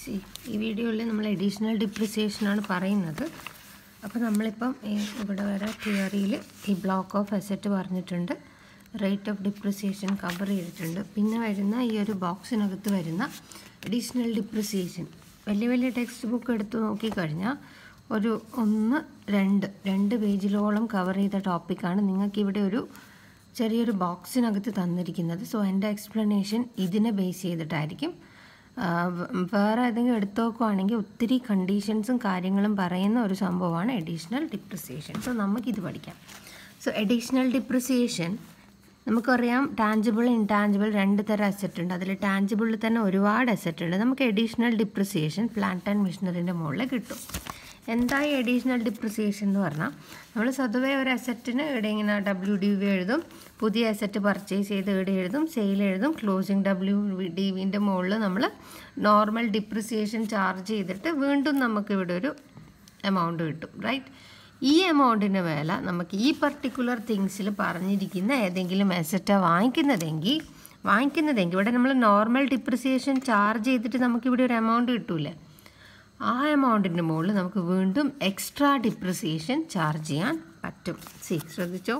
C ഈ വീഡിയോയിൽ നമ്മൾ അഡീഷണൽ ഡിപ്രിസിയേഷനാണ് പറയുന്നത് അപ്പോൾ നമ്മളിപ്പം ഈ ഇവിടെ വരെ തിയറിയിൽ ഈ ബ്ലോക്ക് ഓഫ് അസറ്റ് പറഞ്ഞിട്ടുണ്ട് റേറ്റ് ഓഫ് ഡിപ്രിസിയേഷൻ കവർ ചെയ്തിട്ടുണ്ട് പിന്നെ വരുന്ന ഈ ഒരു ബോക്സിനകത്ത് വരുന്ന അഡീഷണൽ ഡിപ്രിസിയേഷൻ വലിയ വലിയ ടെക്സ്റ്റ് ബുക്ക് എടുത്ത് നോക്കിക്കഴിഞ്ഞാൽ ഒരു ഒന്ന് രണ്ട് രണ്ട് പേജിലോളം കവർ ചെയ്ത ടോപ്പിക്കാണ് നിങ്ങൾക്കിവിടെ ഒരു ചെറിയൊരു ബോക്സിനകത്ത് തന്നിരിക്കുന്നത് സോ എൻ്റെ എക്സ്പ്ലനേഷൻ ഇതിനെ ബേസ് ചെയ്തിട്ടായിരിക്കും ആ, വ- വേറെ ഏതെങ്കിലും എടുത്തു നോക്കുവാണെങ്കിൽ ഒത്തിരി കണ്ടീഷൻസും കാര്യങ്ങളും പറയുന്ന ഒരു സംഭവമാണ് അഡീഷണൽ ഡിപ്രിസിയേഷൻ സോ നമുക്കിത് പഠിക്കാം സോ അഡീഷണൽ ഡിപ്രിസിയേഷൻ നമുക്കറിയാം ടാഞ്ചിബിൾ ഇൻടാഞ്ചിബിൾ രണ്ട് തരം അസറ്റ് ഉണ്ട് അതിൽ ടാഞ്ചിബിളിൽ തന്നെ ഒരുപാട് അസറ്റ് ഉണ്ട് നമുക്ക് അഡീഷണൽ ഡിപ്രിസിയേഷൻ പ്ലാന്റ് ആൻഡ് മെഷീനറിൻ്റെ മുകളിൽ കിട്ടും എന്തായി അഡീഷണൽ ഡിപ്രിസിയേഷൻ എന്ന് പറഞ്ഞാൽ നമ്മൾ സ്വതവേ ഒരു അസറ്റിന് ഇവിടെ ഇങ്ങനെ ഡബ്ല്യു ഡി വി എഴുതും പുതിയ അസറ്റ് പർച്ചേസ് ചെയ്ത് ഇവിടെ എഴുതും സെയിൽ എഴുതും ക്ലോസിങ് ഡബ്ല്യു ഡി വിൻ്റെ മുകളിൽ നമ്മൾ നോർമൽ ഡിപ്രിസിയേഷൻ ചാർജ് ചെയ്തിട്ട് വീണ്ടും നമുക്ക് ഇവിടെ ഒരു എമൗണ്ട് കിട്ടും റൈറ്റ് ഈ എമൗണ്ടിന് വില നമുക്ക് ഈ പർട്ടിക്കുലർ തിങ്സിൽ പറഞ്ഞിരിക്കുന്ന ഏതെങ്കിലും അസറ്റാണ് വാങ്ങിക്കുന്നതെങ്കിൽ വാങ്ങിക്കുന്നതെങ്കിൽ ഇവിടെ നമ്മൾ നോർമൽ ഡിപ്രിസിയേഷൻ ചാർജ് ചെയ്തിട്ട് നമുക്കിവിടെ ഒരു എമൗണ്ട് കിട്ടൂലേ ആ എമൗണ്ടിൻ്റെ മുകളിൽ നമുക്ക് വീണ്ടും എക്സ്ട്രാ ഡിപ്രിസിയേഷൻ ചാർജ് ചെയ്യാൻ പറ്റും സി ശ്രദ്ധിച്ചോ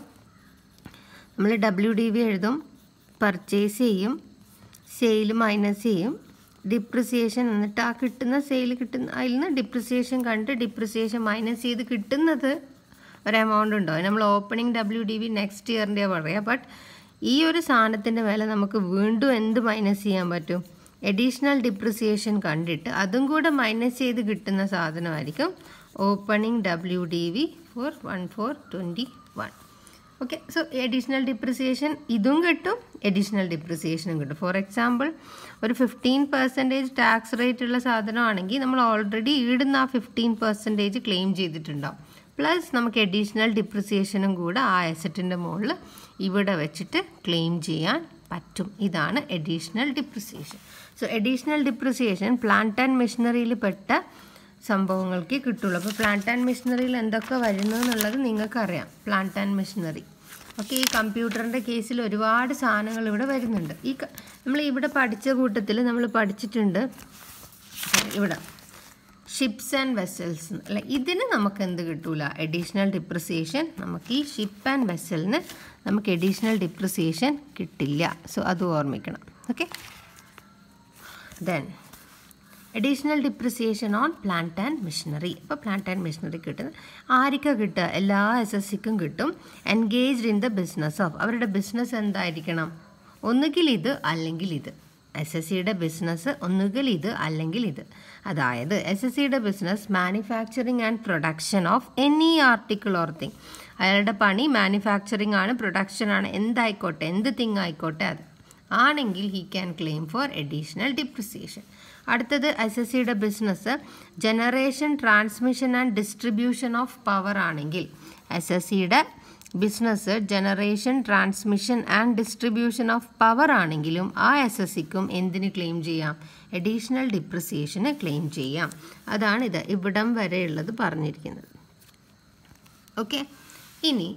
നമ്മൾ ഡബ്ല്യു ഡി വി എഴുതും പർച്ചേസ് ചെയ്യും സെയിൽ മൈനസ് ചെയ്യും ഡിപ്രിസിയേഷൻ എന്നിട്ട് ആ കിട്ടുന്ന സെയിൽ കിട്ടുന്ന അതിൽ നിന്ന് ഡിപ്രിസിയേഷൻ കണ്ട് ഡിപ്രിസിയേഷൻ മൈനസ് ചെയ്ത് കിട്ടുന്നത് ഒരു എമൗണ്ട് ഉണ്ടോ നമ്മൾ opening W D V next ഇയറിൻ്റെ പറയാം ബട്ട് ഈ ഒരു സാധനത്തിൻ്റെ വില നമുക്ക് വീണ്ടും എന്ത് മൈനസ് ചെയ്യാൻ പറ്റും എഡീഷണൽ ഡിപ്രിസിയേഷൻ കണ്ടിട്ട് അതും കൂടെ മൈനസ് ചെയ്ത് കിട്ടുന്ന സാധനമായിരിക്കും opening W D V for one four twenty one okay so additional depreciation ഇതും കിട്ടും എഡീഷണൽ ഡിപ്രിസിയേഷനും കിട്ടും ഫോർ എക്സാമ്പിൾ ഒരു ഫിഫ്റ്റീൻ പെർസെൻറ്റേജ് ടാക്സ് റേറ്റ് ഉള്ള സാധനമാണെങ്കിൽ നമ്മൾ ഓൾറെഡി ഈടുന്ന ആ ഫിഫ്റ്റീൻ പെർസെൻറ്റേജ് ക്ലെയിം ചെയ്തിട്ടുണ്ടാവും പ്ലസ് നമുക്ക് എഡീഷണൽ ഡിപ്രിസിയേഷനും കൂടെ ആ അസറ്റിൻ്റെ മുകളിൽ ഇവിടെ വെച്ചിട്ട് ക്ലെയിം ചെയ്യാൻ പറ്റും ഇതാണ് additional depreciation so additional depreciation plant and മെഷീനറിയിൽ പെട്ട സംഭവങ്ങൾക്ക് കിട്ടുള്ളൂ അപ്പോൾ പ്ലാന്റ് ആൻഡ് മെഷീനറിയിൽ എന്തൊക്കെ വരുന്നു എന്നുള്ളത് നിങ്ങൾക്കറിയാം പ്ലാന്റ് ആൻഡ് മെഷീനറി ഓക്കെ ഈ കമ്പ്യൂട്ടറിൻ്റെ കേസിൽ ഒരുപാട് സാധനങ്ങൾ ഇവിടെ വരുന്നുണ്ട് ഈ ക- നമ്മൾ ഇവിടെ പഠിച്ച കൂട്ടത്തിൽ നമ്മൾ പഠിച്ചിട്ടുണ്ട് ഇവിടെ ഷിപ്സ് ആൻഡ് വെസൽസ് അല്ലെ ഇതിന് നമുക്ക് എന്ത് കിട്ടൂല എഡീഷണൽ ഡിപ്രിസിയേഷൻ നമുക്ക് ഈ ഷിപ്പ് ആൻഡ് വെസലിന് നമുക്ക് എഡീഷണൽ ഡിപ്രിസിയേഷൻ കിട്ടില്ല സോ അത് ഓർമ്മിക്കണം okay then additional depreciation on plant and machinery ഇപ്പോൾ പ്ലാന്റ് ആൻഡ് മെഷീനറി കിട്ടുന്നത് ആർക്കാ കിട്ടുക എല്ലാ എസ് എസ് സിക്കും കിട്ടും engaged in the business of അവരുടെ ബിസിനസ് എന്തായിരിക്കണം ഒന്നുകിൽ ഇത് അല്ലെങ്കിൽ ഇത് എസ് എസ് സിയുടെ ബിസിനസ് ഒന്നുകിൽ ഇത് അല്ലെങ്കിൽ ഇത് അതായത് എസ് എസ് സിയുടെ business manufacturing and production of any article or thing അയാളുടെ പണി മാനുഫാക്ചറിങ് ആണ് പ്രൊഡക്ഷൻ ആണ് എന്തായിക്കോട്ടെ എന്ത് തിങ് ആയിക്കോട്ടെ അത് ആണെങ്കിൽ he can claim for additional depreciation അടുത്തത് എസ് എസ് സിയുടെ business generation transmission and distribution of power ആണെങ്കിൽ എസ് എസ് സിയുടെ business generation transmission and distribution of power ആണെങ്കിലും ആ എസ് എസ് സിക്കും എന്തിന് ക്ലെയിം ചെയ്യാം എഡീഷണൽ ഡിപ്രിസിയേഷന് ക്ലെയിം ചെയ്യാം അതാണ് ഇത് ഇവിടം വരെയുള്ളത് പറഞ്ഞിരിക്കുന്നത് ഓക്കെ ഇനി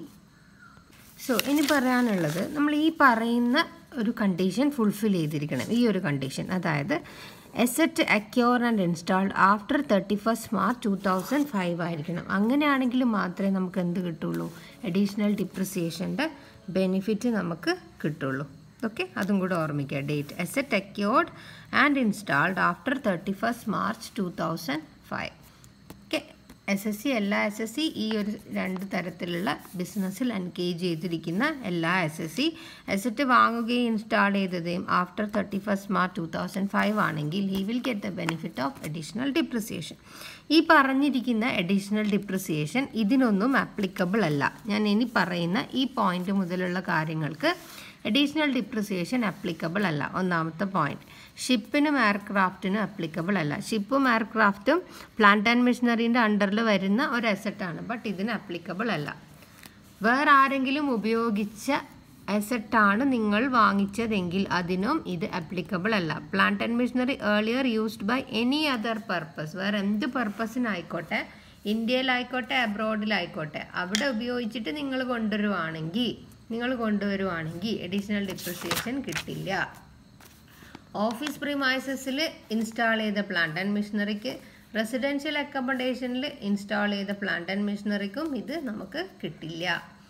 സോ ഇനി പറയാനുള്ളത് നമ്മൾ ഈ പറയുന്ന ഒരു കണ്ടീഷൻ ഫുൾഫിൽ ചെയ്തിരിക്കണം ഈ ഒരു കണ്ടീഷൻ അതായത് asset acquire and installed after thirty first March two thousand five ആയിരിക്കണം അങ്ങനെയാണെങ്കിൽ മാത്രമേ നമുക്ക് എന്ത് കിട്ടുള്ളൂ അഡീഷണൽ ഡിപ്രിസിയേഷൻ്റെ ബെനിഫിറ്റ് നമുക്ക് കിട്ടുള്ളൂ ഓക്കെ അതും കൂടെ ഓർമ്മിക്കുക date asset acquired and installed after thirty first March two thousand five okay S S assessee എല്ലാ എസ് എസ് സി ഈ ഒരു രണ്ട് തരത്തിലുള്ള ബിസിനസ്സിൽ എൻഗേജ് ചെയ്തിരിക്കുന്ന എല്ലാ എസ് എസ് സി എസറ്റ് വാങ്ങുകയും ഇൻസ്റ്റാൾ ചെയ്തതും after thirty first March two thousand five ആണെങ്കിൽ he will get the benefit of additional depreciation ഈ പറഞ്ഞിരിക്കുന്ന അഡീഷണൽ ഡിപ്രിസിയേഷൻ ഇതിനൊന്നും ആപ്ലിക്കബിൾ അല്ല ഞാൻ ഇനി പറയുന്ന ഈ പോയിന്റ് മുതലുള്ള കാര്യങ്ങൾക്ക് അഡീഷണൽ ഡിപ്രിസിയേഷൻ ആപ്ലിക്കബിൾ അല്ല ഒന്നാമത്തെ പോയിന്റ് ഷിപ്പിനും എയർക്രാഫ്റ്റിനും ആപ്ലിക്കബിൾ അല്ല ഷിപ്പും എയർക്രാഫ്റ്റും പ്ലാന്റ് ആൻഡ് മെഷീനറിൻ്റെ അണ്ടറിൽ വരുന്ന ഒരു അസറ്റാണ് ബട്ട് ഇതിന് ആപ്ലിക്കബിൾ അല്ല വേറെ ആരെങ്കിലും ഉപയോഗിച്ച അസറ്റാണ് നിങ്ങൾ വാങ്ങിച്ചതെങ്കിൽ അതിനും ഇത് ആപ്ലിക്കബിൾ അല്ല plant and machinery earlier used by any other purpose വേറെ എന്ത് പർപ്പസിനായിക്കോട്ടെ ഇന്ത്യയിലായിക്കോട്ടെ അബ്രോഡിലായിക്കോട്ടെ അവിടെ ഉപയോഗിച്ചിട്ട് നിങ്ങൾ കൊണ്ടുവരുവാണെങ്കിൽ നിങ്ങൾ കൊണ്ടുവരുവാണെങ്കിൽ അഡീഷണൽ ഡിപ്രിസിയേഷൻ കിട്ടില്ല ഓഫീസ് പ്രിമൈസസിൽ ഇൻസ്റ്റാൾ ചെയ്ത പ്ലാന്റ് ആൻഡ് മെഷീനറിക്ക് റെസിഡൻഷ്യൽ അക്കോമഡേഷനിൽ ഇൻസ്റ്റാൾ ചെയ്ത പ്ലാന്റ് ആൻഡ് മെഷീനറിക്കും ഇത് നമുക്ക് കിട്ടില്ല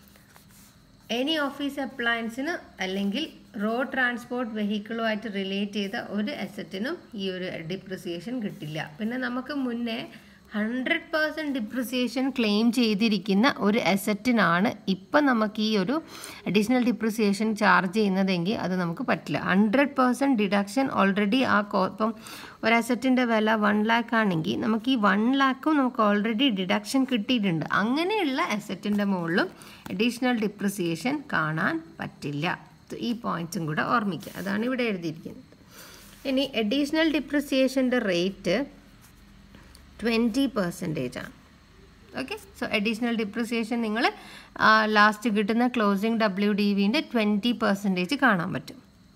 എനി ഓഫീസ് അപ്ലയൻസിന് അല്ലെങ്കിൽ റോഡ് ട്രാൻസ്പോർട്ട് വെഹിക്കിളുമായിട്ട് റിലേറ്റ് ചെയ്ത ഒരു അസറ്റിനും ഈ ഒരു ഡിപ്രിസിയേഷൻ കിട്ടില്ല പിന്നെ നമുക്ക് മുന്നേ ഹൺഡ്രഡ് പേഴ്സൻറ്റ് ഡിപ്രിസിയേഷൻ ക്ലെയിം ചെയ്തിരിക്കുന്ന ഒരു അസറ്റിനാണ് ഇപ്പം നമുക്ക് ഈ ഒരു അഡീഷണൽ ഡിപ്രിസിയേഷൻ ചാർജ് ചെയ്യുന്നതെങ്കിൽ അത് നമുക്ക് പറ്റില്ല ഹൺഡ്രഡ് പേഴ്സൻറ്റ് ഡിഡക്ഷൻ ഓൾറെഡി ആ കോ ഇപ്പം ഒരു അസറ്റിൻ്റെ വില വൺ ലാക്ക് ആണെങ്കിൽ നമുക്ക് ഈ വൺ ലാക്കും നമുക്ക് ഓൾറെഡി ഡിഡക്ഷൻ കിട്ടിയിട്ടുണ്ട് അങ്ങനെയുള്ള അസറ്റിൻ്റെ മുകളിലും അഡീഷണൽ ഡിപ്രിസിയേഷൻ കാണാൻ പറ്റില്ല ഈ പോയിൻറ്റ്സും കൂടെ ഓർമ്മിക്കുക അതാണ് ഇവിടെ എഴുതിയിരിക്കുന്നത് ഇനി അഡീഷണൽ ഡിപ്രിസിയേഷൻ്റെ റേറ്റ് ട്വൻറ്റി പെർസെൻറ്റേജ് ആണ് ഓക്കെ സോ അഡീഷണൽ ഡിപ്രിസിയേഷൻ നിങ്ങൾ ലാസ്റ്റ് കിട്ടുന്ന ക്ലോസിംഗ് ഡബ്ല്യു ഡി വിൻ്റെ ട്വൻറ്റി പെർസെൻറ്റേജ് കാണാൻ പറ്റും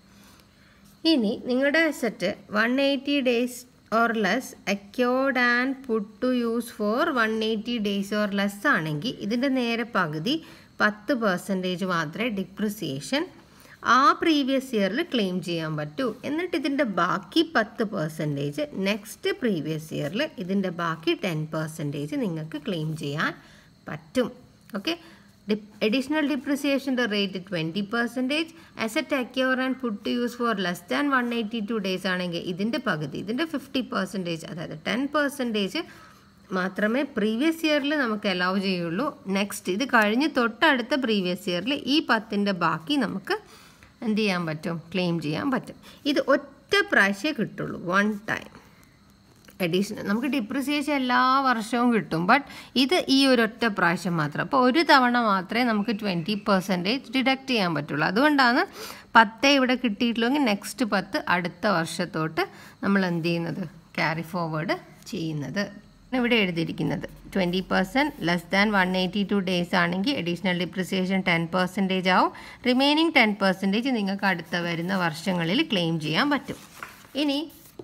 ഇനി നിങ്ങളുടെ asset one eighty days or less acquired and put to use for one eighty days or less ആണെങ്കിൽ ഇതിൻ്റെ നേരെ പകുതി പത്ത് പെർസെൻറ്റേജ് മാത്രമേ ഡിപ്രിസിയേഷൻ ആ പ്രീവിയസ് ഇയറിൽ ക്ലെയിം ചെയ്യാൻ പറ്റൂ എന്നിട്ട് ഇതിൻ്റെ ബാക്കി പത്ത് പെർസെൻറ്റേജ് നെക്സ്റ്റ് പ്രീവിയസ് ഇയറിൽ ഇതിൻ്റെ ബാക്കി ടെൻ പെർസെൻറ്റേജ് നിങ്ങൾക്ക് ക്ലെയിം ചെയ്യാൻ പറ്റും ഓക്കെ ഡിപ് അഡീഷണൽ ഡിപ്രിസിയേഷൻ്റെ rate twenty percentage asset acquire and put to use for less than one eighty two days ആണെങ്കിൽ ഇതിൻ്റെ പകുതി ഇതിൻ്റെ ഫിഫ്റ്റി പെർസെൻറ്റേജ് അതായത് ടെൻ പെർസെൻറ്റേജ് മാത്രമേ പ്രീവിയസ് ഇയറിൽ നമുക്ക് അലൗ ചെയ്യുള്ളൂ നെക്സ്റ്റ് ഇത് കഴിഞ്ഞ് തൊട്ടടുത്ത പ്രീവിയസ് ഇയറിൽ ഈ പത്തിൻ്റെ ബാക്കി നമുക്ക് എന്ത് ചെയ്യാൻ പറ്റും ക്ലെയിം ചെയ്യാൻ പറ്റും ഇത് ഒറ്റ പ്രാവശ്യമേ കിട്ടുള്ളൂ വൺ ടൈം അഡീഷണൽ നമുക്ക് ഡിപ്രിസിയേഷൻ എല്ലാ വർഷവും കിട്ടും ബട്ട് ഇത് ഈ ഒരു ഒറ്റ പ്രാവശ്യം മാത്രം അപ്പോൾ ഒരു തവണ മാത്രമേ നമുക്ക് ട്വൻറ്റി പെർസെൻറ്റേജ് ഡിഡക്റ്റ് ചെയ്യാൻ പറ്റുള്ളൂ അതുകൊണ്ടാണ് പത്തേ ഇവിടെ കിട്ടിയിട്ടുള്ളെങ്കിൽ നെക്സ്റ്റ് പത്ത് അടുത്ത വർഷത്തോട്ട് നമ്മൾ എന്ത് ചെയ്യുന്നത് ക്യാരി ഫോർവേഡ് ചെയ്യുന്നത് ഇവിടെ എഴുതിയിരിക്കുന്നത് twenty percent less than one eighty two days ആണെങ്കിൽ അഡീഷണൽ ഡിപ്രിസിയേഷൻ ടെൻ പെർസെൻറ്റേജ് ആവും റിമൈനിങ് ടെൻ പെർസെൻറ്റേജ് നിങ്ങൾക്ക് അടുത്ത വരുന്ന വർഷങ്ങളിൽ ക്ലെയിം ചെയ്യാൻ പറ്റും ഇനി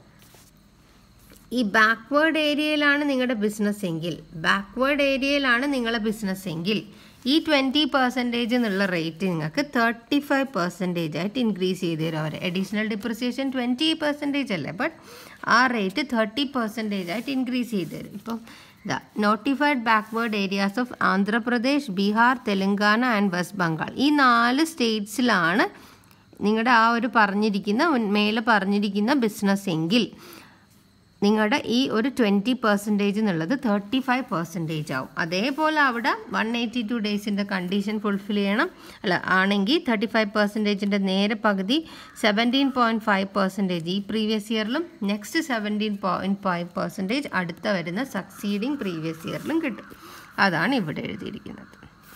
ഈ ബാക്ക്വേർഡ് ഏരിയയിലാണ് നിങ്ങളുടെ ബിസിനസ് എങ്കിൽ ബാക്ക്വേർഡ് ഏരിയയിലാണ് നിങ്ങളുടെ ബിസിനസ് എങ്കിൽ ഈ ട്വൻറ്റി പെർസെൻറ്റേജ് എന്നുള്ള റേറ്റ് നിങ്ങൾക്ക് തേർട്ടി ഫൈവ് പെർസെൻറ്റേജ് ആയിട്ട് ഇൻക്രീസ് ചെയ്ത് തരും അവർ അഡീഷണൽ ഡിപ്രിസിയേഷൻ ട്വൻറ്റി പെർസെൻറ്റേജ് അല്ലേ ബട്ട് ആ റേറ്റ് തേർട്ടി പെർസെൻറ്റേജ് ആയിട്ട് ഇൻക്രീസ് ചെയ്ത് തരും ഇപ്പം ഇതാ notified backward areas of Andhra Pradesh Bihar Telangana and west Bengal ഈ നാല് സ്റ്റേറ്റ്സിലാണ് നിങ്ങളുടെ ആ ഒരു പറഞ്ഞിരിക്കുന്ന മേലെ പറഞ്ഞിരിക്കുന്ന ബിസിനസ് എങ്കിൽ നിങ്ങളുടെ ഈ ഒരു ട്വൻറ്റി പെർസെൻറ്റേജ് എന്നുള്ളത് തേർട്ടി ഫൈവ് പെർസെൻറ്റേജ് ആവും അതേപോലെ അവിടെ വൺ എയ്റ്റി ടു ഡേയ്സിൻ്റെ കണ്ടീഷൻ ഫുൾഫിൽ ചെയ്യണം അല്ല ആണെങ്കിൽ തേർട്ടി ഫൈവ് പെർസെൻറ്റേജിൻ്റെ നേരെ പകുതി സെവൻറ്റീൻ പോയിൻറ്റ് ഫൈവ് പെർസെൻറ്റേജ് ഈ പ്രീവിയസ് ഇയറിലും next seventeen point five percentage അടുത്ത വരുന്ന സക്സീഡിങ് പ്രീവിയസ് ഇയറിലും കിട്ടും അതാണ് ഇവിടെ എഴുതിയിരിക്കുന്നത്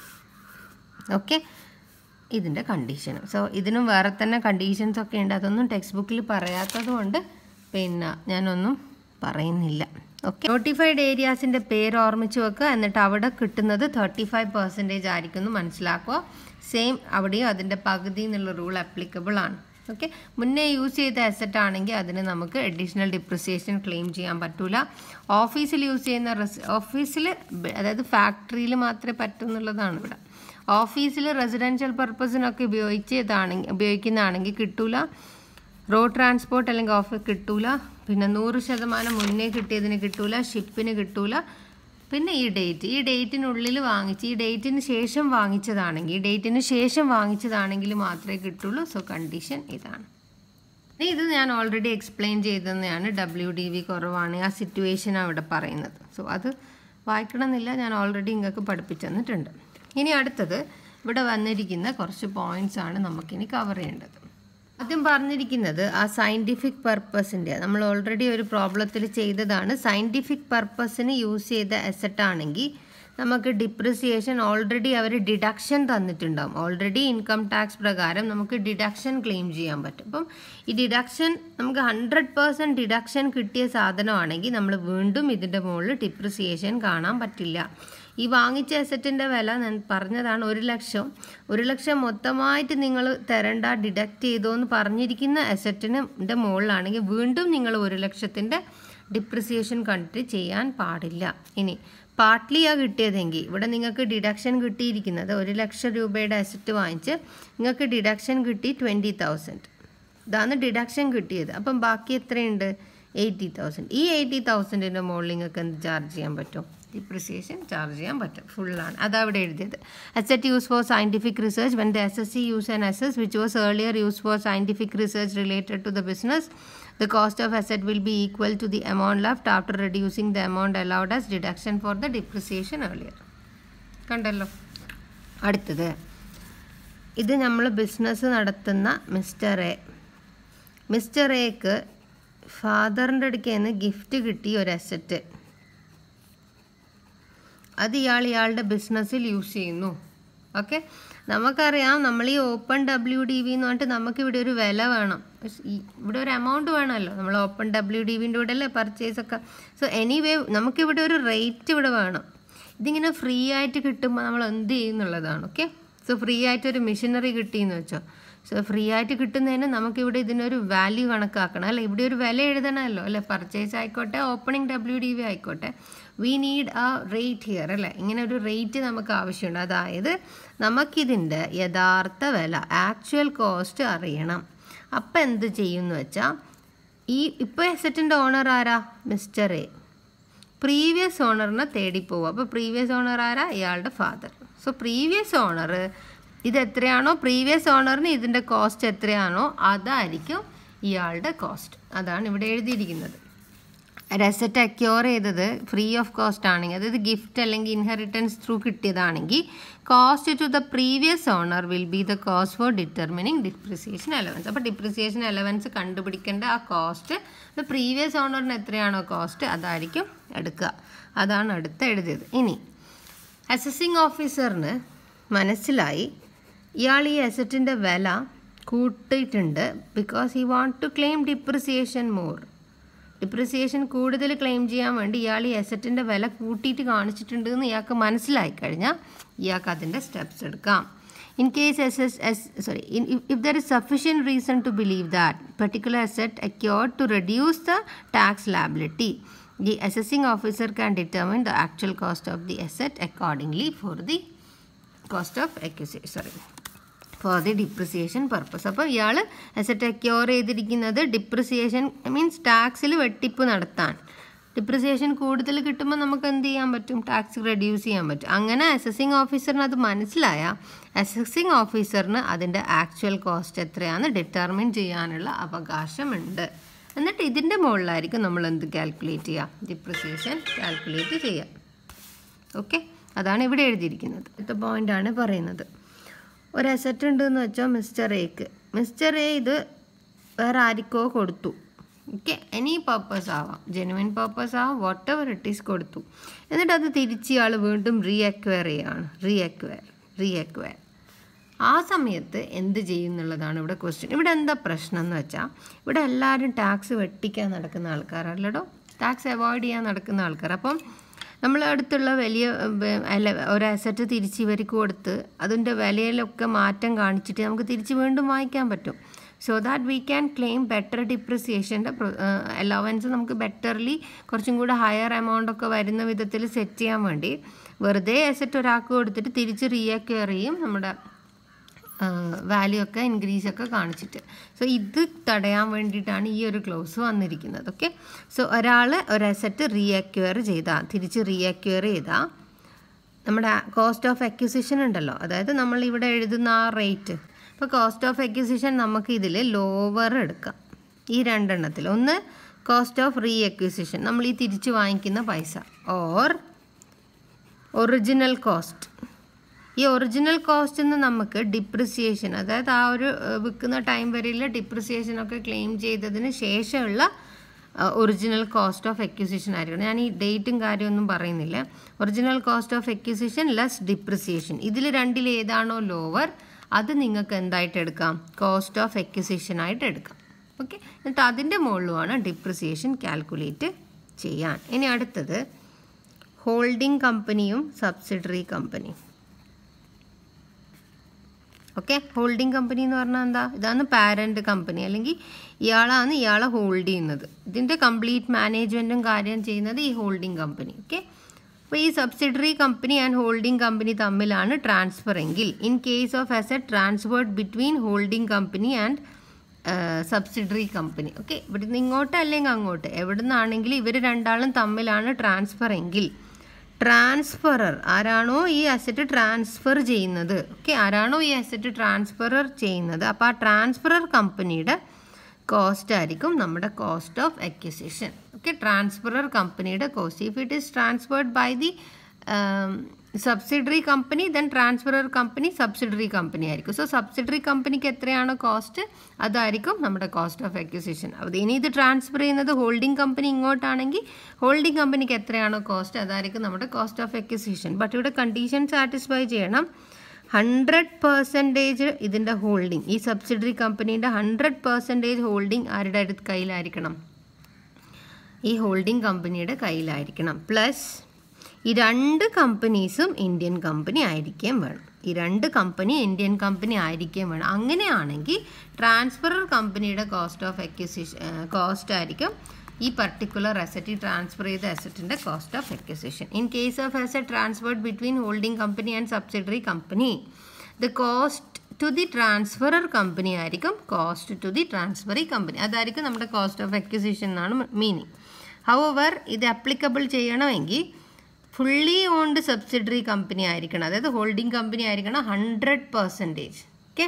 ഓക്കെ ഇതിൻ്റെ കണ്ടീഷൻ സോ ഇതിനും വേറെ തന്നെ കണ്ടീഷൻസ് ഒക്കെ ഉണ്ട് അതൊന്നും ടെക്സ്റ്റ് ബുക്കിൽ പറയാത്തത് കൊണ്ട് പിന്നെ ഞാനൊന്നും പറയുന്നില്ല ഓക്കെ നോട്ടിഫൈഡ് ഏരിയാസിൻ്റെ പേര് ഓർമ്മിച്ച് വെക്കുക എന്നിട്ട് അവിടെ കിട്ടുന്നത് തേർട്ടി ഫൈവ് പെർസെൻറ്റേജ് ആയിരിക്കും എന്ന് മനസ്സിലാക്കുക സെയിം അവിടെയും അതിൻ്റെ പകുതി എന്നുള്ള റൂൾ അപ്ലിക്കബിൾ ആണ് ഓക്കെ മുന്നേ യൂസ് ചെയ്ത അസറ്റ് ആണെങ്കിൽ അതിന് നമുക്ക് അഡീഷണൽ ഡിപ്രിസിയേഷൻ ക്ലെയിം ചെയ്യാൻ പറ്റൂല ഓഫീസിൽ യൂസ് ചെയ്യുന്ന റെസ് ഓഫീസിൽ അതായത് ഫാക്ടറിയിൽ മാത്രമേ പറ്റുന്നുള്ളതാണ് ഇവിടെ ഓഫീസിൽ റെസിഡൻഷ്യൽ പർപ്പസിനൊക്കെ ഉപയോഗിച്ചതാണെങ്കിൽ ഉപയോഗിക്കുന്നതാണെങ്കിൽ കിട്ടൂല റോഡ് ട്രാൻസ്പോർട്ട് അല്ലെങ്കിൽ ഓഫീസ് കിട്ടൂല പിന്നെ നൂറ് ശതമാനം മുന്നേ കിട്ടിയതിന് കിട്ടൂല ഷിപ്പിന് കിട്ടൂല പിന്നെ ഈ ഡേറ്റ് ഈ ഡേറ്റിനുള്ളിൽ വാങ്ങിച്ച് ഈ ഡേറ്റിന് ശേഷം വാങ്ങിച്ചതാണെങ്കിൽ ഈ ഡേറ്റിന് ശേഷം വാങ്ങിച്ചതാണെങ്കിൽ മാത്രമേ കിട്ടുള്ളൂ സോ കണ്ടീഷൻ ഇതാണ് ഇനി ഇത് ഞാൻ ഓൾറെഡി എക്സ്പ്ലെയിൻ ചെയ്തതെന്നാണ് ഡബ്ല്യു ഡി വി കുറവാണ് ആ സിറ്റുവേഷൻ അവിടെ പറയുന്നത് സോ അത് വായിക്കണമെന്നില്ല ഞാൻ ഓൾറെഡി നിങ്ങൾക്ക് പഠിപ്പിച്ചു തന്നിട്ടുണ്ട് ഇനി അടുത്തത് ഇവിടെ വന്നിരിക്കുന്ന കുറച്ച് പോയിന്റ്സ് ആണ് നമുക്കിനി കവർ ചെയ്യേണ്ടത് ആദ്യം പറഞ്ഞിരിക്കുന്നത് ആ സയൻറ്റിഫിക് പർപ്പസിൻ്റെ നമ്മൾ ഓൾറെഡി ഒരു പ്രോബ്ലത്തിൽ ചെയ്തതാണ് സയൻറ്റിഫിക് പർപ്പസിന് യൂസ് ചെയ്ത അസറ്റ് ആണെങ്കിൽ നമുക്ക് ഡിപ്രിസിയേഷൻ ഓൾറെഡി അവർ ഡിഡക്ഷൻ തന്നിട്ടുണ്ടാവും ഓൾറെഡി ഇൻകം ടാക്സ് പ്രകാരം നമുക്ക് ഡിഡക്ഷൻ ക്ലെയിം ചെയ്യാൻ പറ്റും അപ്പം ഈ ഡിഡക്ഷൻ നമുക്ക് ഹൺഡ്രഡ് പേഴ്സൻറ്റ് ഡിഡക്ഷൻ കിട്ടിയ സാധനമാണെങ്കിൽ നമ്മൾ വീണ്ടും ഇതിൻ്റെ മുകളിൽ ഡിപ്രിസിയേഷൻ കാണാൻ പറ്റില്ല ഈ വാങ്ങിച്ച അസറ്റിൻ്റെ വില ഞാൻ പറഞ്ഞതാണ് ഒരു ലക്ഷം ഒരു ലക്ഷം മൊത്തമായിട്ട് നിങ്ങൾ തരണ്ട ഡിഡക്റ്റ് ചെയ്തോ എന്ന് പറഞ്ഞിരിക്കുന്ന അസറ്റിൻ്റെ മുകളിലാണെങ്കിൽ വീണ്ടും നിങ്ങൾ ഒരു ലക്ഷത്തിൻ്റെ ഡിപ്രിസിയേഷൻ കണ്ടിട്ട് ചെയ്യാൻ പാടില്ല ഇനി പാർട്ട്ലിയാണ് കിട്ടിയതെങ്കിൽ ഇവിടെ നിങ്ങൾക്ക് ഡിഡക്ഷൻ കിട്ടിയിരിക്കുന്നത് ഒരു ലക്ഷം രൂപയുടെ അസറ്റ് വാങ്ങിച്ച് നിങ്ങൾക്ക് ഡിഡക്ഷൻ കിട്ടി ട്വൻറ്റി തൗസൻഡ് ഇതാണ് ഡിഡക്ഷൻ കിട്ടിയത് അപ്പം ബാക്കി എത്രയുണ്ട് എയ്റ്റി തൗസൻഡ് ഈ എയ്റ്റി തൗസൻഡിൻ്റെ മുകളിൽ നിങ്ങൾക്ക് എന്ത് ചാർജ് ചെയ്യാൻ പറ്റും ഡിപ്രിസിയേഷൻ ചാർജ് ചെയ്യാൻ പറ്റും ഫുള്ളാണ് അതവിടെ എഴുതിയത് asset use for scientific research when the S S assessee use and അസസ് which was earlier use for scientific research related to the business the cost of asset will be equal to the amount left after reducing the amount allowed as deduction for the depreciation earlier കണ്ടല്ലോ അടുത്തത് ഇത് നമ്മൾ business നടത്തുന്ന mister A mister എക്ക് ഫാദറിൻ്റെ അടുക്കൽ നിന്ന് gift കിട്ടിയ ഒരു അസറ്റ് അത് ഇയാൾ ഇയാളുടെ ബിസിനസ്സിൽ യൂസ് ചെയ്യുന്നു ഓക്കെ നമുക്കറിയാം നമ്മൾ ഈ ഓപ്പൺ ഡബ്ല്യു ഡി വി എന്ന് പറഞ്ഞിട്ട് നമുക്കിവിടെ ഒരു വില വേണം ഇവിടെ ഒരു എമൗണ്ട് വേണമല്ലോ നമ്മൾ ഓപ്പൺ ഡബ്ല്യു ഡി വിൻ്റെ കൂടെ അല്ലേ പർച്ചേസ് ഒക്കെ സോ എനിവേ നമുക്കിവിടെ ഒരു റേറ്റ് ഇവിടെ വേണം ഇതിങ്ങനെ ഫ്രീ ആയിട്ട് കിട്ടുമ്പോൾ നമ്മൾ എന്ത് ചെയ്യുന്നുള്ളതാണ് ഓക്കെ സോ ഫ്രീ ആയിട്ട് ഒരു മെഷീനറി കിട്ടിയെന്ന് വെച്ചോ സോ ഫ്രീ ആയിട്ട് കിട്ടുന്നതിന് നമുക്കിവിടെ ഇതിനൊരു വാല്യൂ കണക്കാക്കണം അല്ലേ ഇവിടെ ഒരു വില എഴുതണമല്ലോ അല്ലേ പർച്ചേസ് ആയിക്കോട്ടെ ഓപ്പണിംഗ് ഡബ്ല്യു ഡി വി ആയിക്കോട്ടെ we need a rate here അല്ലേ ഇങ്ങനെ ഒരു റേറ്റ് നമുക്ക് ആവശ്യമുണ്ട് അതായത് നമുക്കിതിൻ്റെ യഥാർത്ഥ വില ആക്ച്വൽ കോസ്റ്റ് അറിയണം അപ്പം എന്ത് ചെയ്യുമെന്ന് വെച്ചാൽ ഈ ഇപ്പോൾ എസറ്റിൻ്റെ ഓണർ ആരാ മിസ്റ്റർ എ പ്രീവിയസ് ഓണറിനെ തേടി പോവുക അപ്പോൾ പ്രീവിയസ് ഓണർ ആരാ ഇയാളുടെ ഫാദർ സോ പ്രീവിയസ് ഓണർ ഇത് എത്രയാണോ പ്രീവിയസ് ഓണറിന് ഇതിൻ്റെ കോസ്റ്റ് എത്രയാണോ അതായിരിക്കും ഇയാളുടെ കോസ്റ്റ് അതാണ് ഇവിടെ എഴുതിയിരിക്കുന്നത് റെസറ്റ് അക്യൂർ ചെയ്തത് ഫ്രീ ഓഫ് കോസ്റ്റ് ആണെങ്കിൽ അതായത് ഗിഫ്റ്റ് അല്ലെങ്കിൽ ഇൻഹെറിറ്റൻസ് ത്രൂ കിട്ടിയതാണെങ്കിൽ cost to the previous owner will be the cost for determining depreciation allowance അപ്പോൾ ഡിപ്രിസിയേഷൻ അലവൻസ് കണ്ടുപിടിക്കേണ്ട ആ കോസ്റ്റ് ദ പ്രീവിയസ് ഓണറിന് എത്രയാണോ കോസ്റ്റ് അതായിരിക്കും എടുക്കുക അതാണ് അടുത്ത് എഴുതിയത് ഇനി അസസിങ് ഓഫീസറിന് മനസ്സിലായി ഇയാൾ ഈ അസറ്റിൻ്റെ വില കൂട്ടിയിട്ടുണ്ട് because he want to claim depreciation more depreciation കൂടുതൽ ക്ലെയിം ചെയ്യാൻ വേണ്ടി ഇയാൾ ഈ അസറ്റിൻ്റെ വില കൂട്ടിയിട്ട് കാണിച്ചിട്ടുണ്ട് എന്ന് ഇയാൾക്ക് മനസ്സിലായി കഴിഞ്ഞാൽ ഇയാൾക്ക് അതിൻ്റെ സ്റ്റെപ്സ് എടുക്കാം in case assessee sorry if there is sufficient reason to believe that particular asset acquired to reduce the tax liability the assessing officer can determine the actual cost of the asset accordingly for the cost of acquisition sorry for the depreciation purpose അപ്പോൾ ഇയാൾ asset acquire ചെയ്തിരിക്കുന്നത് depreciation means ടാക്സിൽ വെട്ടിപ്പ് നടത്താൻ depreciation കൂടുതൽ കിട്ടുമ്പോൾ നമുക്ക് എന്ത് ചെയ്യാൻ പറ്റും ടാക്സ് റെഡ്യൂസ് ചെയ്യാൻ പറ്റും അങ്ങനെ അസസിങ് ഓഫീസറിന് അത് മനസ്സിലായ അസസിങ് ഓഫീസറിന് അതിൻ്റെ ആക്ച്വൽ കോസ്റ്റ് എത്രയാണെന്ന് ഡിറ്റർമിൻ ചെയ്യാനുള്ള അവകാശമുണ്ട് എന്നിട്ട് ഇതിൻ്റെ മുകളിലായിരിക്കും നമ്മൾ എന്ത് കാൽക്കുലേറ്റ് ചെയ്യുക ഡിപ്രിസിയേഷൻ കാൽക്കുലേറ്റ് ചെയ്യുക ഓക്കെ അതാണ് ഇവിടെ എഴുതിയിരിക്കുന്നത് അടുത്ത പോയിൻ്റാണ് പറയുന്നത് ഒരു അസറ്റ് ഉണ്ടെന്ന് വെച്ചാൽ മിസ്റ്റർ എക്ക് മിസ്റ്റർ എ ഇത് വേറെ ആർക്കോ കൊടുത്തു ഓക്കെ എനി പർപ്പസ് ആവാം ജെനുവിൻ പർപ്പസ് ആവാം വാട്ട് എവർ ഇറ്റ് ഈസ് കൊടുത്തു എന്നിട്ട് അത് തിരിച്ച് ഇയാൾ വീണ്ടും റീ അക്വയർ ചെയ്യാണ് റീ അക്വയർ റീ അക്വയർ ആ സമയത്ത് എന്ത് ചെയ്യും എന്നുള്ളതാണ് ഇവിടെ ക്വസ്റ്റ്യൻ ഇവിടെ എന്താ പ്രശ്നം എന്ന് വെച്ചാൽ ഇവിടെ എല്ലാവരും ടാക്സ് വെട്ടിക്കാൻ നടക്കുന്ന ആൾക്കാരല്ലടോ ടാക്സ് അവോയ്ഡ് ചെയ്യാൻ നടക്കുന്ന ആൾക്കാർ അപ്പം നമ്മൾ അടുത്തുള്ള വലിയ അല്ല ഒരു അസറ്റ് തിരിച്ച് ഇവർക്ക് കൊടുത്ത് അതിൻ്റെ വിലയിലൊക്കെ മാറ്റം കാണിച്ചിട്ട് നമുക്ക് തിരിച്ച് വീണ്ടും വാങ്ങിക്കാൻ പറ്റും so that we can claim better ഡിപ്രിസിയേഷൻ്റെ അലവൻസ് നമുക്ക് ബെറ്റർലി കുറച്ചും കൂടെ ഹയർ എമൗണ്ട് ഒക്കെ വരുന്ന വിധത്തിൽ സെറ്റ് ചെയ്യാൻ വേണ്ടി വെറുതെ അസറ്റ് ഒരാൾക്ക് കൊടുത്തിട്ട് തിരിച്ച് റീഅക്വയർ ചെയ്യും നമ്മുടെ വാല്യൂ ഒക്കെ ഇൻക്രീസ് ഒക്കെ കാണിച്ചിട്ട് സോ ഇത് തടയാൻ വേണ്ടിയിട്ടാണ് ഈ ഒരു ക്ലോസ് വന്നിരിക്കുന്നത് ഓക്കെ സോ ഒരാൾ ഒരു അസറ്റ് റീഅക്വയർ ചെയ്താൽ തിരിച്ച് റീഅക്വയർ ചെയ്താൽ നമ്മുടെ കോസ്റ്റ് ഓഫ് അക്യൂസിഷൻ ഉണ്ടല്ലോ അതായത് നമ്മൾ ഇവിടെ എഴുതുന്ന ആ റേറ്റ് അപ്പോൾ കോസ്റ്റ് ഓഫ് അക്യൂസിഷൻ നമുക്ക് ഇതിൽ ലോവർ എടുക്കാം ഈ രണ്ടെണ്ണത്തിൽ ഒന്ന് കോസ്റ്റ് ഓഫ് റീ അക്യൂസിഷൻ നമ്മൾ ഈ തിരിച്ച് വാങ്ങിക്കുന്ന പൈസ ഓർ ഒറിജിനൽ കോസ്റ്റ് ഈ ഒറിജിനൽ കോസ്റ്റ് നിന്ന് നമുക്ക് ഡിപ്രിസിയേഷൻ അതായത് ആ ഒരു വിൽക്കുന്ന ടൈം വരെയുള്ള ഡിപ്രിസിയേഷൻ ഒക്കെ ക്ലെയിം ചെയ്തതിന് ശേഷമുള്ള ഒറിജിനൽ കോസ്റ്റ് ഓഫ് എക്യൂസിഷൻ ആയിരിക്കണം ഞാൻ ഈ ഡേറ്റും കാര്യമൊന്നും പറയുന്നില്ല original cost of acquisition less depreciation ഇതിൽ രണ്ടിൽ ഏതാണോ ലോവർ അത് നിങ്ങൾക്ക് എന്തായിട്ട് എടുക്കാം കോസ്റ്റ് ഓഫ് എക്യൂസിഷൻ ആയിട്ട് എടുക്കാം ഓക്കെ എന്നിട്ട് അതിൻ്റെ മുകളിലുമാണ് ഡിപ്രിസിയേഷൻ കാൽക്കുലേറ്റ് ചെയ്യാൻ ഇനി അടുത്തത് ഹോൾഡിംഗ് കമ്പനിയും സബ്സിഡറി കമ്പനിയും ഓക്കെ ഹോൾഡിംഗ് കമ്പനി എന്ന് പറഞ്ഞാൽ എന്താ ഇതാണ് പാരൻ്റ് കമ്പനി അല്ലെങ്കിൽ ഇയാളാണ് ഇയാളെ ഹോൾഡ് ചെയ്യുന്നത് ഇതിൻ്റെ കംപ്ലീറ്റ് മാനേജ്മെൻറ്റും കാര്യം ചെയ്യുന്നത് ഈ ഹോൾഡിംഗ് കമ്പനി ഓക്കെ അപ്പോൾ ഈ subsidiary company and holding company തമ്മിലാണ് ട്രാൻസ്ഫർ എങ്കിൽ in case of asset transferred between holding company and subsidiary company okay ഇവിടുന്ന് ഇങ്ങോട്ട് അല്ലെങ്കിൽ അങ്ങോട്ട് എവിടെ നിന്നാണെങ്കിലും ഇവർ രണ്ടാളും തമ്മിലാണ് ട്രാൻസ്ഫർ എങ്കിൽ ട്രാൻസ്ഫറർ ആരാണോ ഈ അസറ്റ് ട്രാൻസ്ഫർ ചെയ്യുന്നത് ഓക്കെ ആരാണോ ഈ അസറ്റ് ട്രാൻസ്ഫറർ ചെയ്യുന്നത് അപ്പോൾ ആ ട്രാൻസ്ഫറർ കമ്പനിയുടെ കോസ്റ്റ് ആയിരിക്കും നമ്മുടെ cost of acquisition okay transferor കമ്പനിയുടെ cost if it is transferred by the subsidiary company then transferor company subsidiary company ആയിരിക്കും സോ സബ്സിഡറി കമ്പനിക്ക് എത്രയാണോ കോസ്റ്റ് അതായിരിക്കും നമ്മുടെ കോസ്റ്റ് ഓഫ് അക്വിസിഷൻ അത് ഇനി ഇത് ട്രാൻസ്ഫർ ചെയ്യുന്നത് ഹോൾഡിംഗ് കമ്പനി ഇങ്ങോട്ടാണെങ്കിൽ ഹോൾഡിംഗ് കമ്പനിക്ക് എത്രയാണോ കോസ്റ്റ് അതായിരിക്കും നമ്മുടെ കോസ്റ്റ് ഓഫ് അക്വിസിഷൻ ബട്ട് ഇവിടെ കണ്ടീഷൻ സാറ്റിസ്ഫൈ ചെയ്യണം ഹൺഡ്രഡ് പെർസെൻറ്റേജ് ഇതിൻ്റെ ഹോൾഡിംഗ് ഈ സബ്സിഡറി കമ്പനീൻ്റെ ഹൺഡ്രഡ് പെർസെൻറ്റേജ് ഹോൾഡിംഗ് ആരുടെ അടുത്ത് കയ്യിലായിരിക്കണം ഈ ഹോൾഡിംഗ് കമ്പനിയുടെ കയ്യിലായിരിക്കണം പ്ലസ് ഈ രണ്ട് കമ്പനീസും ഇന്ത്യൻ കമ്പനി ആയിരിക്കുകയും വേണം ഈ രണ്ട് കമ്പനി ഇന്ത്യൻ കമ്പനി ആയിരിക്കുകയും വേണം അങ്ങനെയാണെങ്കിൽ ട്രാൻസ്ഫറർ കമ്പനിയുടെ കോസ്റ്റ് ഓഫ് അക്വിസിഷൻ കോസ്റ്റ് ആയിരിക്കും ഈ പർട്ടിക്കുലർ അസറ്റ് ട്രാൻസ്ഫർ ചെയ്ത അസറ്റിൻ്റെ cost of acquisition in case of asset transferred between holding company and subsidiary company the cost to the transferor company ആയിരിക്കും cost to the transferee company അതായിരിക്കും നമ്മുടെ cost of acquisition എന്നാണ് meaning ഹവർ ഇത് applicable ചെയ്യണമെങ്കിൽ fully owned subsidiary company ആയിരിക്കണം അതായത് holding company ആയിരിക്കണം hundred percentage okay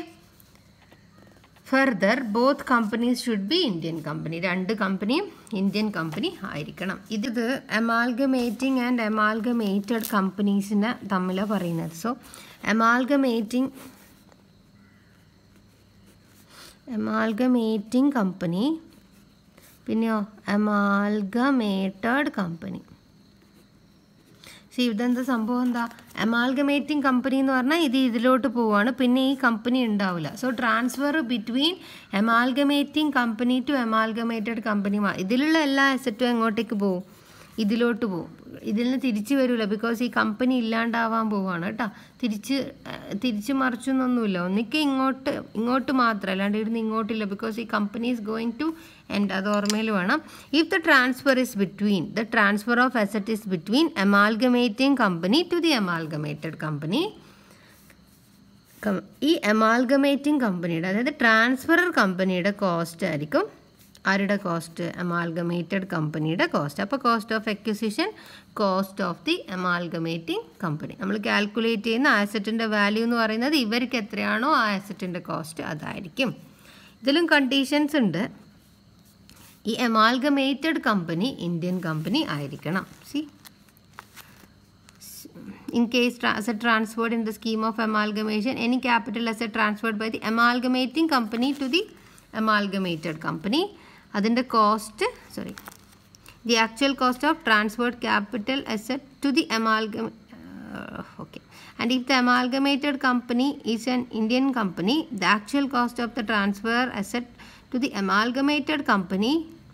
further both companies should be Indian company രണ്ട് കമ്പനിയും ഇന്ത്യൻ കമ്പനി ആയിരിക്കണം ഇത് എമാൽഗമേറ്റിംഗ് ആൻഡ് എമാൽഗമേറ്റഡ് കമ്പനീസിനെ തമ്മിലാണ് പറയുന്നത് സോ എമാൽഗമേറ്റിംഗ് എമാൽഗമേറ്റിംഗ് കമ്പനി പിന്നെയോ എമാൽഗമേറ്റഡ് കമ്പനി സി ഇതെന്താ സംഭവം എന്താ എമാൽഗമേറ്റിംഗ് കമ്പനി എന്ന് പറഞ്ഞാൽ ഇത് ഇതിലോട്ട് പോവാണ് പിന്നെ ഈ കമ്പനി ഉണ്ടാവില്ല so transfer between amalgamating company to amalgamated company ഇതിലുള്ള എല്ലാ അസറ്റും എങ്ങോട്ടേക്ക് പോകും ഇതിലോട്ട് പോകും ഇതിൽ നിന്ന് തിരിച്ചു വരില്ല ബിക്കോസ് ഈ കമ്പനി ഇല്ലാണ്ടാവാൻ പോവാണ് കേട്ടോ തിരിച്ച് തിരിച്ച് മറിച്ചൊന്നൊന്നുമില്ല ഒന്നിക്ക് ഇങ്ങോട്ട് ഇങ്ങോട്ട് മാത്രം അല്ലാണ്ട് ഇവിടുന്ന് ഇങ്ങോട്ടില്ല ബിക്കോസ് ഈ company is going to end അത് ഓർമ്മയിൽ വേണം if the transfer is between the transfer of asset is between amalgamating company to the amalgamated company ഈ എമാൽഗമേറ്റിംഗ് കമ്പനിയുടെ അതായത് ട്രാൻസ്ഫറർ കമ്പനിയുടെ കോസ്റ്റ് ആയിരിക്കും ആരുടെ കോസ്റ്റ് എമാൽഗമേറ്റഡ് കമ്പനിയുടെ കോസ്റ്റ് അപ്പോൾ cost of acquisition cost of the amalgamating company നമ്മൾ കാൽക്കുലേറ്റ് ചെയ്യുന്ന ആസറ്റിൻ്റെ വാല്യൂ എന്ന് പറയുന്നത് ഇവർക്ക് എത്രയാണോ ആ ആസറ്റിൻ്റെ കോസ്റ്റ് അതായിരിക്കും ഇതിലും കണ്ടീഷൻസ് ഉണ്ട് ഈ എമാൽഗമേറ്റഡ് കമ്പനി ഇന്ത്യൻ കമ്പനി ആയിരിക്കണം സി in case tra- asset transferred in the scheme of amalgamation any capital asset transferred by the amalgamating company to the amalgamated company അതിൻ്റെ cost sorry the actual cost of transferred capital asset to the amalgam okay and if the amalgamated company is an Indian company the actual cost of the transfer asset to the amalgamated company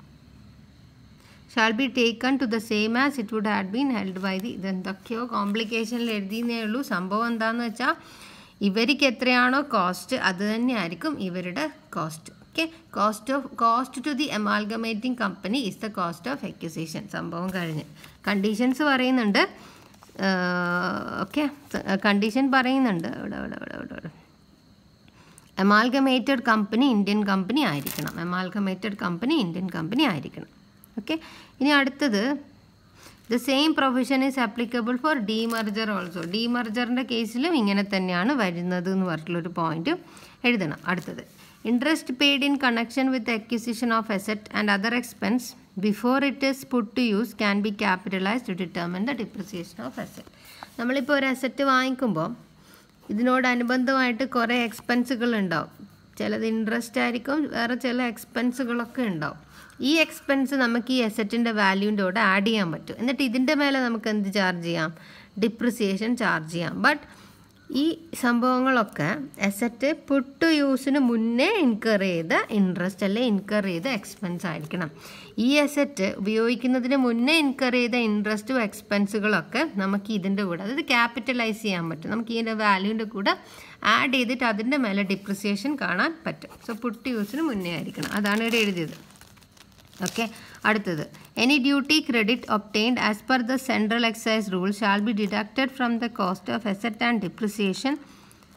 shall be taken to the same as it would had been held by the ഇതെന്തൊക്കെയോ കോംപ്ലിക്കേഷനിൽ എഴുതിയെന്നേ ഉള്ളൂ സംഭവം എന്താണെന്ന് വെച്ചാൽ ഇവർക്ക് എത്രയാണോ cost അത് തന്നെയായിരിക്കും ഇവരുടെ cost okay cost of cost to the amalgamating company is the cost of acquisition സംഭവം കഴിഞ്ഞ് കണ്ടീഷൻസ് പറയുന്നുണ്ട് ഓക്കെ കണ്ടീഷൻ പറയുന്നുണ്ട് ഇവിടെ ഇവിടെ ഇവിടെ ഇവിടെ ഇവിടെ എമാൽഗമേറ്റഡ് കമ്പനി ഇന്ത്യൻ കമ്പനി ആയിരിക്കണം എമാൽഗമേറ്റഡ് കമ്പനി ഇന്ത്യൻ കമ്പനി ആയിരിക്കണം ഓക്കെ ഇനി അടുത്തത് the same provision is applicable for demerger also ഡീമർജറിൻ്റെ കേസിലും ഇങ്ങനെ തന്നെയാണ് വരുന്നത് എന്ന് പറഞ്ഞിട്ടുള്ളൊരു പോയിന്റ് എഴുതണം അടുത്തത് interest paid in connection with acquisition of asset and other expense before it is put to use can be capitalise to determine the depreciation of asset നമ്മളിപ്പോൾ ഒരു അസറ്റ് വാങ്ങിക്കുമ്പോൾ ഇതിനോടനുബന്ധമായിട്ട് കുറേ എക്സ്പെൻസുകൾ ഉണ്ടാവും ചിലത് ഇൻട്രസ്റ്റ് ആയിരിക്കും വേറെ ചില എക്സ്പെൻസുകളൊക്കെ ഉണ്ടാവും ഈ എക്സ്പെൻസ് നമുക്ക് ഈ അസറ്റിൻ്റെ വാല്യൂൻ്റെ കൂടെ ആഡ് ചെയ്യാൻ പറ്റും എന്നിട്ട് ഇതിൻ്റെ മേലെ നമുക്ക് എന്ത് ചാർജ് ചെയ്യാം ഡിപ്രിസിയേഷൻ ചാർജ് ചെയ്യാം ബട്ട് ഈ സംഭവങ്ങളൊക്കെ അസറ്റ് പുട്ട് യൂസിന് മുന്നേ ഇൻകർ ചെയ്ത ഇൻട്രസ്റ്റ് അല്ലെ ഇൻകർ ചെയ്ത എക്സ്പെൻസ് ആയിരിക്കണം ഈ അസറ്റ് ഉപയോഗിക്കുന്നതിന് മുന്നേ ഇൻകർ ചെയ്ത ഇൻട്രസ്റ്റും എക്സ്പെൻസുകളൊക്കെ നമുക്ക് ഇതിൻ്റെ കൂടെ അതായത് ക്യാപിറ്റലൈസ് ചെയ്യാൻ പറ്റും നമുക്ക് ഇതിൻ്റെ വാല്യൂൻ്റെ കൂടെ ആഡ് ചെയ്തിട്ട് അതിൻ്റെ മേലെ ഡിപ്രിസിയേഷൻ കാണാൻ പറ്റും സോ പുട്ട് യൂസിന് മുന്നേ ആയിരിക്കണം അതാണ് ഇവിടെ എഴുതിയത് ഓക്കെ അടുത്തത് any duty credit obtained as per the central excise rule shall be deducted from the cost of asset and depreciation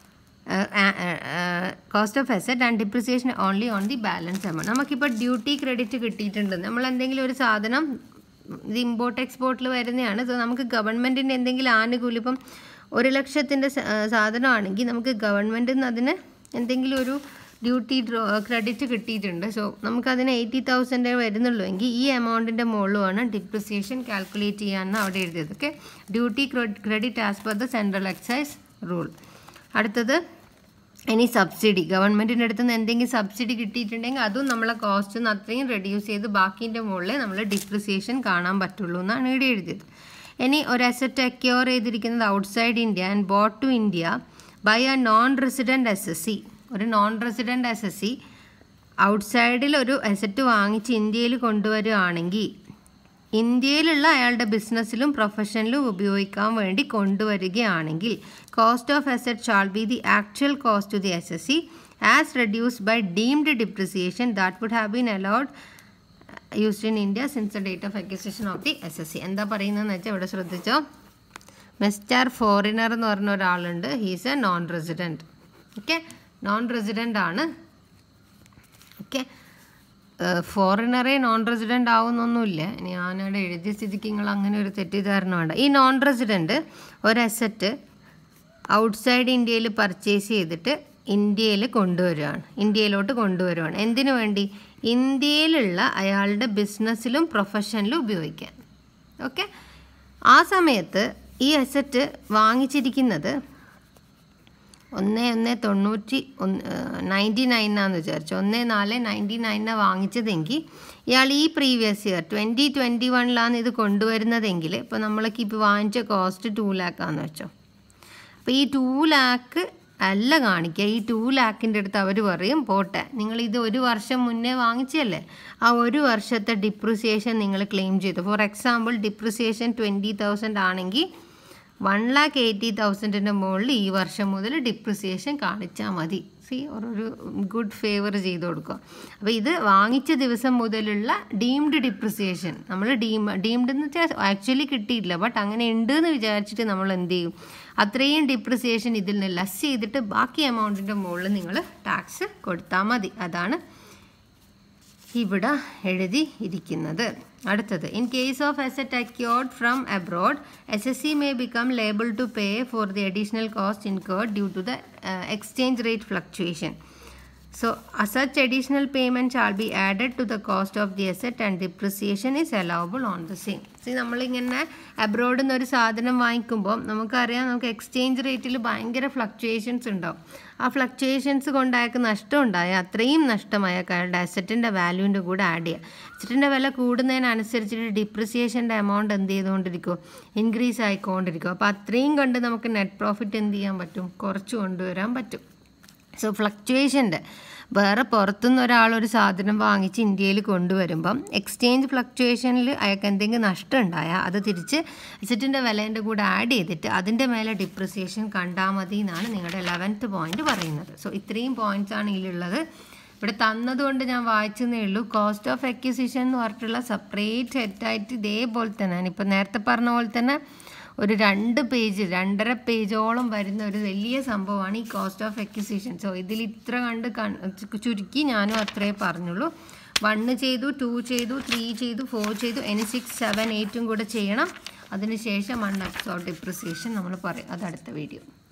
cost of asset and depreciation only on the balance amount നമുക്കിപ്പോൾ duty credit കിട്ടിയിട്ടുണ്ട് നമ്മൾ എന്തെങ്കിലും ഒരു സാധനം ഇത് import എക്സ്പോർട്ടിൽ വരുന്നതാണ് so നമുക്ക് ഗവൺമെൻറ്റിൻ്റെ എന്തെങ്കിലും ആനുകൂല്യം ഇപ്പം ഒരു ലക്ഷത്തിൻ്റെ സാധനമാണെങ്കിൽ നമുക്ക് ഗവൺമെൻറ്റിൽ നിന്ന് അതിന് എന്തെങ്കിലും ഒരു ഡ്യൂട്ടി ഡ്രോ ക്രെഡിറ്റ് കിട്ടിയിട്ടുണ്ട് സോ നമുക്കതിന് എയ്റ്റി തൗസൻഡ് വരുന്നുള്ളൂ എങ്കിൽ ഈ എമൗണ്ടിൻ്റെ മുകളിലുമാണ് ഡിപ്രിസിയേഷൻ കാൽക്കുലേറ്റ് ചെയ്യാമെന്ന് അവിടെ എഴുതിയത് okay duty credit as per the central excise rule അടുത്തത് ഇനി സബ്സിഡി ഗവൺമെൻറ്റിൻ്റെ അടുത്ത് നിന്ന് എന്തെങ്കിലും സബ്സിഡി കിട്ടിയിട്ടുണ്ടെങ്കിൽ അതും നമ്മളെ കോസ്റ്റ് നിന്ന് അത്രയും റെഡ്യൂസ് ചെയ്ത് ബാക്കിൻ്റെ മുകളിൽ നമ്മൾ ഡിപ്രിസിയേഷൻ കാണാൻ പറ്റുള്ളൂ എന്നാണ് ഇവിടെ എഴുതിയത് ഇനി ഒരു അസറ്റ് അക്യൂർ ചെയ്തിരിക്കുന്നത് outside India and bought to India by a non resident S S assessee ഒരു non resident S S assessee ഔട്ട്സൈഡിൽ ഒരു അസറ്റ് വാങ്ങിച്ച് ഇന്ത്യയിൽ കൊണ്ടുവരികയാണെങ്കിൽ ഇന്ത്യയിലുള്ള അയാളുടെ ബിസിനസ്സിലും പ്രൊഫഷനിലും ഉപയോഗിക്കാൻ വേണ്ടി കൊണ്ടുവരികയാണെങ്കിൽ cost of asset shall be the actual cost to the S S assessee as reduced by deemed depreciation that would have been allowed used in India since the date of acquisition of the S S assessee എന്താ പറയുന്നതെന്ന് വെച്ചാൽ ഇവിടെ ശ്രദ്ധിച്ചോ mister foreigner എന്ന് പറഞ്ഞ ഒരാളുണ്ട് he's a non resident okay non resident ആണ് okay ഫോറിനറെ നോൺ റെസിഡൻ്റ് ആവുന്നൊന്നുമില്ല ഞാനവിടെ എഴുതിയ സ്ഥിതിക്ക് നിങ്ങൾ അങ്ങനെ ഒരു തെറ്റിദ്ധാരണ വേണ്ട ഈ നോൺ റെസിഡൻറ്റ് ഒരു അസറ്റ് ഔട്ട്സൈഡ് ഇന്ത്യയിൽ പർച്ചേസ് ചെയ്തിട്ട് ഇന്ത്യയിൽ കൊണ്ടുവരികയാണ് ഇന്ത്യയിലോട്ട് കൊണ്ടുവരികയാണ് എന്തിനു വേണ്ടി ഇന്ത്യയിലുള്ള അയാളുടെ ബിസിനസ്സിലും പ്രൊഫഷനിലും ഉപയോഗിക്കാൻ ഓക്കെ ആ സമയത്ത് ഈ അസറ്റ് വാങ്ങിച്ചിരിക്കുന്നത് ഒന്ന് ഒന്ന് തൊണ്ണൂറ്റി ഒന്ന് നയൻറ്റി നയനാന്ന് വിചാരിച്ചു ഒന്ന് നാല് നയൻറ്റി നയനാണ് വാങ്ങിച്ചതെങ്കിൽ ഇയാൾ ഈ പ്രീവിയസ് ഇയർ ട്വൻറ്റി ട്വൻറ്റി വണ്ണിലാണ് ഇത് കൊണ്ടുവരുന്നതെങ്കിൽ ഇപ്പോൾ നമ്മളൊക്കെ ഇപ്പോൾ വാങ്ങിച്ച കോസ്റ്റ് ടു ലാക്കാന്ന് വെച്ചോ അപ്പോൾ ഈ ടു ലാക്ക് അല്ല കാണിക്കുക ഈ ടു ലാക്കിൻ്റെ അടുത്ത് അവർ പറയും പോട്ടെ നിങ്ങൾ ഇത് ഒരു വർഷം മുന്നേ വാങ്ങിച്ചല്ലേ ആ ഒരു വർഷത്തെ ഡിപ്രിസിയേഷൻ നിങ്ങൾ ക്ലെയിം ചെയ്തു for example depreciation twenty thousand ആണെങ്കിൽ വൺ ലാക്ക് എയ്റ്റി തൗസൻഡിൻ്റെ മുകളിൽ ഈ വർഷം മുതൽ ഡിപ്രിസിയേഷൻ കാണിച്ചാൽ മതി സി ഒരു ഗുഡ് ഫേവർ ചെയ്ത് കൊടുക്കുക അപ്പോൾ ഇത് വാങ്ങിച്ച ദിവസം മുതലുള്ള ഡീംഡ് ഡിപ്രിസിയേഷൻ നമ്മൾ ഡീം ഡീംഡ് എന്ന് വെച്ചാൽ ആക്ച്വലി കിട്ടിയിട്ടില്ല ബട്ട് അങ്ങനെ ഉണ്ട് എന്ന് വിചാരിച്ചിട്ട് നമ്മൾ എന്ത് ചെയ്യും അത്രയും ഡിപ്രിസിയേഷൻ ഇതിൽ നിന്ന് ലെസ് ചെയ്തിട്ട് ബാക്കി എമൗണ്ടിൻ്റെ മുകളിൽ നിങ്ങൾ ടാക്സ് കൊടുത്താൽ മതി അതാണ് ഇവിടെ എഴുതി ഇരിക്കുന്നത് അടുത്തത് in case of asset accrued from abroad S S C may become liable to pay for the additional cost incurred due to the exchange rate fluctuation So, uh, such additional payment shall be added to the cost of the asset and depreciation is allowable on the same. സി നമ്മളിങ്ങനെ അബ്രോഡിൽ നിന്ന് ഒരു സാധനം വാങ്ങിക്കുമ്പോൾ നമുക്കറിയാം നമുക്ക് exchange റേറ്റിൽ ഭയങ്കര ഫ്ലക്ച്വേഷൻസ് ഉണ്ടാവും ആ ഫ്ലക്ച്വേഷൻസ് കൊണ്ടായക്ക് നഷ്ടം ഉണ്ടായ അത്രയും നഷ്ടമായ അയാളുടെ അസറ്റിൻ്റെ വാല്യൂവിൻ്റെ കൂടെ ആഡ് ചെയ്യുക അസറ്റിൻ്റെ വില കൂടുന്നതിനനുസരിച്ചിട്ട് ഡിപ്രിസിയേഷൻ്റെ എമൗണ്ട് എന്ത് ചെയ്തുകൊണ്ടിരിക്കും ഇൻക്രീസ് ആയിക്കൊണ്ടിരിക്കും അപ്പോൾ അത്രയും കണ്ട് നമുക്ക് നെറ്റ് പ്രോഫിറ്റ് എന്ത് ചെയ്യാൻ പറ്റും കുറച്ച് കൊണ്ടുവരാൻ പറ്റും സോ ഫ്ലക്ച്വേഷൻ്റെ വേറെ പുറത്തുനിന്ന് ഒരാൾ ഒരു സാധനം വാങ്ങിച്ച് ഇന്ത്യയിൽ കൊണ്ടുവരുമ്പം എക്സ്ചേഞ്ച് ഫ്ലക്ച്വേഷനിൽ അയാൾക്ക് എന്തെങ്കിലും നഷ്ടം ഉണ്ടായാൽ അത് തിരിച്ച് അസറ്റിൻ്റെ വിലേൻ്റെ കൂടെ ആഡ് ചെയ്തിട്ട് അതിൻ്റെ മേലെ ഡിപ്രിസിയേഷൻ കണ്ടാൽ മതി എന്നാണ് നിങ്ങളുടെ ലെവൻത്ത് പോയിന്റ് പറയുന്നത് സോ ഇത്രയും പോയിന്റ്സ് ആണ് ഇതിലുള്ളത് ഇവിടെ തന്നതുകൊണ്ട് ഞാൻ വായിച്ചതേ ഉള്ളൂ കോസ്റ്റ് ഓഫ് എക്വിസിഷൻ എന്ന് പറഞ്ഞിട്ടുള്ള സെപ്പറേറ്റ് ഹെറ്റായിട്ട് ഇതേപോലെ തന്നെ ഞാനിപ്പോൾ നേരത്തെ പറഞ്ഞ പോലെ തന്നെ ഒരു രണ്ട് പേജ് രണ്ടര പേജോളം വരുന്ന ഒരു വലിയ സംഭവമാണ് ഈ കോസ്റ്റ് ഓഫ് എക്വിസിഷൻ സോ ഇതിൽ ഇത്ര കണ്ട് ചുരുക്കി ഞാനും അത്രേ പറഞ്ഞുള്ളൂ വണ്ണ് ചെയ്തു ടു ചെയ്തു ത്രീ ചെയ്തു ഫോർ ചെയ്തു ഇനി സിക്സ് സെവൻ എയ്റ്റും കൂടെ ചെയ്യണം അതിനുശേഷം വൺ എക്സോ ഡിപ്രിസിയേഷൻ നമ്മൾ പറയും അത് അടുത്ത വീഡിയോ